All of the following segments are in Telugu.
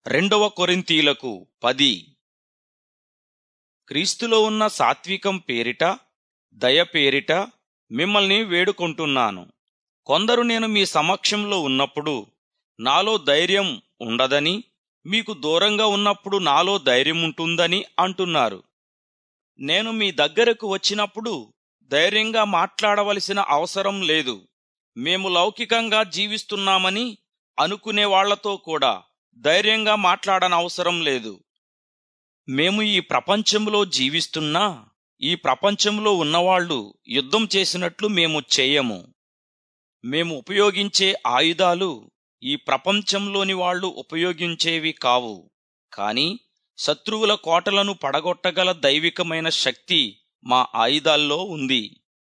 రెండవ కొరింథీలకు పది క్రీస్తులో ఉన్న సాత్వికం పేరిట దయ పేరిట మిమ్మల్ని వేడుకొంటున్నాను కొందరు నేను మీ సమక్షంలో ఉన్నప్పుడు నాలో ధైర్యం ఉండదని మీకు దూరంగా ఉన్నప్పుడు నాలో ధైర్యం ఉంటుందని అంటున్నారు నేను మీ దగ్గరకు వచ్చినప్పుడు ధైర్యంగా మాట్లాడవలసిన అవసరం లేదు మేము లౌకికంగా జీవిస్తున్నామని అనుకునే వాళ్లతో కూడా ధైర్యంగా మాట్లాడనవసరం లేదు మేము ఈ ప్రపంచంలో జీవిస్తున్నా ఈ ప్రపంచంలో ఉన్నవాళ్లు యుద్ధం చేసినట్లు మేము చేయము మేము ఉపయోగించే ఆయుధాలు ఈ ప్రపంచంలోని వాళ్ళు ఉపయోగించేవి కావు కాని శత్రువుల కోటలను పడగొట్టగల దైవికమైన శక్తి మా ఆయుధాల్లో ఉంది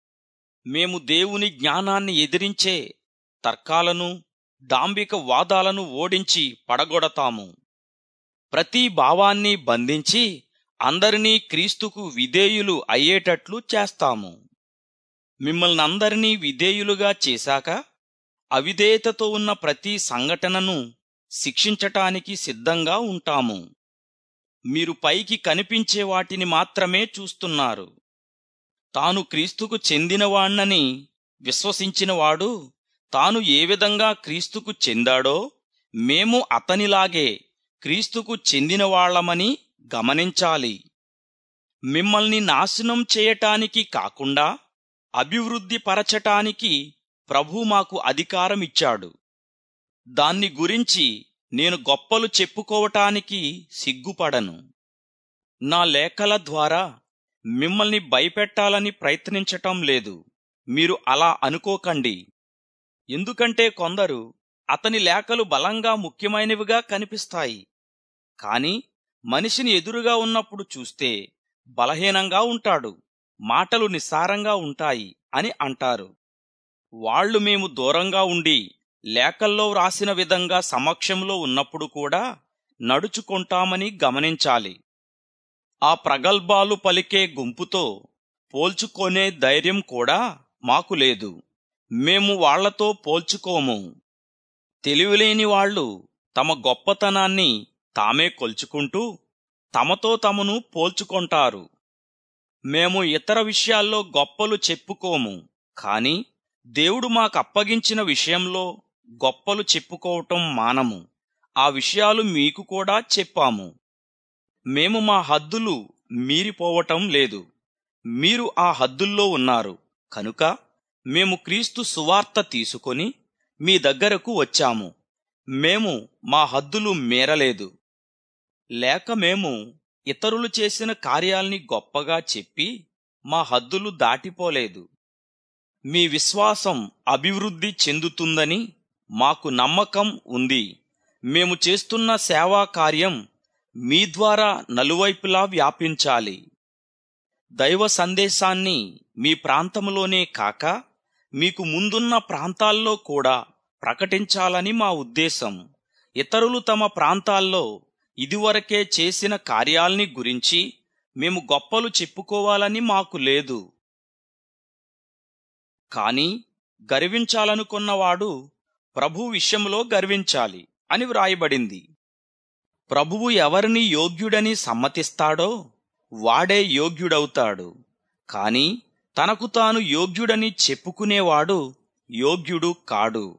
మేము దేవుని జ్ఞానాన్ని ఎదిరించే తర్కాలను డాంబిక వాదాలను ఓడించి పడగొడతాము ప్రతి భావాన్ని బంధించి అందరినీ క్రీస్తుకు విధేయులు అయ్యేటట్లు చేస్తాము మిమ్మల్ని అందరినీ విధేయులుగా చేశాక అవిధేయతతో ఉన్న ప్రతి సంఘటనను శిక్షించటానికి సిద్ధంగా ఉంటాము మీరు పైకి కనిపించే వాటిని మాత్రమే చూస్తున్నారు తాను క్రీస్తుకు చెందినవాణ్ణని విశ్వసించినవాడు తాను ఏ విధంగా క్రీస్తుకు చెందాడో మేము అతనిలాగే క్రీస్తుకు చెందినవాళ్లమని గమనించాలి మిమ్మల్ని నాశనం చేయటానికి కాకుండా అభివృద్ధి పరచటానికి ప్రభు మాకు అధికారమిచ్చాడు దాన్ని గురించి నేను గొప్పలు చెప్పుకోవటానికి సిగ్గుపడను నా లేఖల ద్వారా మిమ్మల్ని భయపెట్టాలని ప్రయత్నించటం లేదు మీరు అలా అనుకోకండి ఎందుకంటే కొందరు అతని లేఖలు బలంగా ముఖ్యమైనవిగా కనిపిస్తాయి కాని మనిషిని ఎదురుగా ఉన్నప్పుడు చూస్తే బలహీనంగా ఉంటాడు మాటలు నిస్సారంగా ఉంటాయి అని అంటారు వాళ్ళు మేము దూరంగా ఉండి లేఖల్లో వ్రాసిన విధంగా సమక్షంలో ఉన్నప్పుడు కూడా నడుచుకుంటామని గమనించాలి ఆ ప్రగల్భాలు పలికే గుంపుతో పోల్చుకొనే ధైర్యం కూడా మాకు లేదు మేము వాళ్లతో పోల్చుకోము తెలివిలేని వాళ్ళు తమ గొప్పతనాన్ని తామే కొల్చుకుంటూ తమతో తమను పోల్చుకొంటారు మేము ఇతర విషయాల్లో గొప్పలు చెప్పుకోము కాని దేవుడు మాకు అప్పగించిన విషయంలో గొప్పలు చెప్పుకోవటం మానము ఆ విషయాలు మీకు కూడా చెప్పాము మేము మా హద్దులు మీరిపోవటం లేదు మీరు ఆ హద్దుల్లో ఉన్నారు కనుక మేము క్రీస్తు సువార్త తీసుకొని మీ దగ్గరకు వచ్చాము మేము మా హద్దులు మేరలేదు లేక మేము ఇతరులు చేసిన కార్యాల్ని గొప్పగా చెప్పి మా హద్దులు దాటిపోలేదు మీ విశ్వాసం అభివృద్ధి చెందుతుందని మాకు నమ్మకం ఉంది మేము చేస్తున్న సేవా కార్యం మీ ద్వారా నలువైపులా వ్యాపించాలి దైవ సందేశాన్ని మీ ప్రాంతంలోనే కాక మీకు ముందున్న ప్రాంతాల్లో కూడా ప్రకటించాలని మా ఉద్దేశం ఇతరులు తమ ప్రాంతాల్లో ఇదివరకే చేసిన కార్యాల్ని గురించి మేము గొప్పలు చెప్పుకోవాలని మాకు లేదు కాని గర్వించాలనుకున్నవాడు ప్రభు విషయంలో గర్వించాలి అని వ్రాయబడింది ప్రభువు ఎవరిని యోగ్యుడని సమ్మతిస్తాడో వాడే యోగ్యుడవుతాడు కాని తనకు తాను యోగ్యుడని చెప్పుకునేవాడు యోగ్యుడు కాడు